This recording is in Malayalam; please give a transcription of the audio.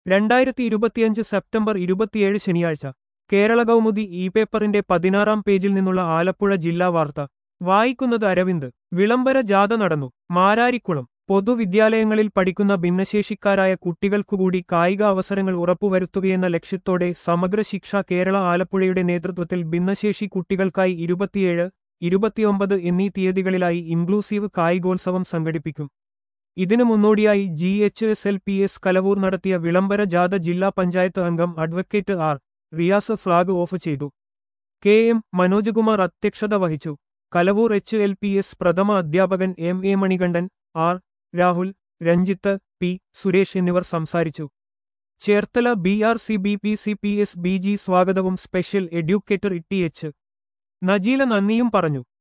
രണ്ടായിരത്തി ഇരുപത്തിയഞ്ച് സെപ്റ്റംബർ ഇരുപത്തിയേഴ് ശനിയാഴ്ച കേരള കൗമുദി ഇ പേപ്പറിന്റെ പതിനാറാം പേജിൽ നിന്നുള്ള ആലപ്പുഴ ജില്ലാ വാർത്ത വായിക്കുന്നത് അരവിന്ദ് വിളംബര ജാഥ നടന്നു മാരാരിക്കുളം പൊതുവിദ്യാലയങ്ങളിൽ പഠിക്കുന്ന ഭിന്നശേഷിക്കാരായ കുട്ടികൾക്കുകൂടി കായിക അവസരങ്ങൾ ഉറപ്പുവരുത്തുകയെന്ന ലക്ഷ്യത്തോടെ സമഗ്ര ശിക്ഷ കേരള ആലപ്പുഴയുടെ നേതൃത്വത്തിൽ ഭിന്നശേഷി കുട്ടികൾക്കായി ഇരുപത്തിയേഴ് ഇരുപത്തിയൊമ്പത് എന്നീ തീയതികളിലായി ഇൻക്ലൂസീവ് കായികോത്സവം സംഘടിപ്പിക്കും ഇതിനു മുന്നോടിയായി G H S L P S Kalavoor നടത്തിയ വിളംബര ജാഥ ജില്ലാ പഞ്ചായത്ത് അംഗം advocate R Riyas flag off ചെയ്തു കെ എം മനോജ്കുമാർ അധ്യക്ഷത വഹിച്ചു Kalavoor H L P S പ്രഥമ അധ്യാപകൻ M A Manikandan R Rahul Ranjith P Suresh എന്നിവർ സംസാരിച്ചു Cherthala B R C B P C P S B G സ്വാഗതവും special educator E T H Najeela നന്ദിയും പറഞ്ഞു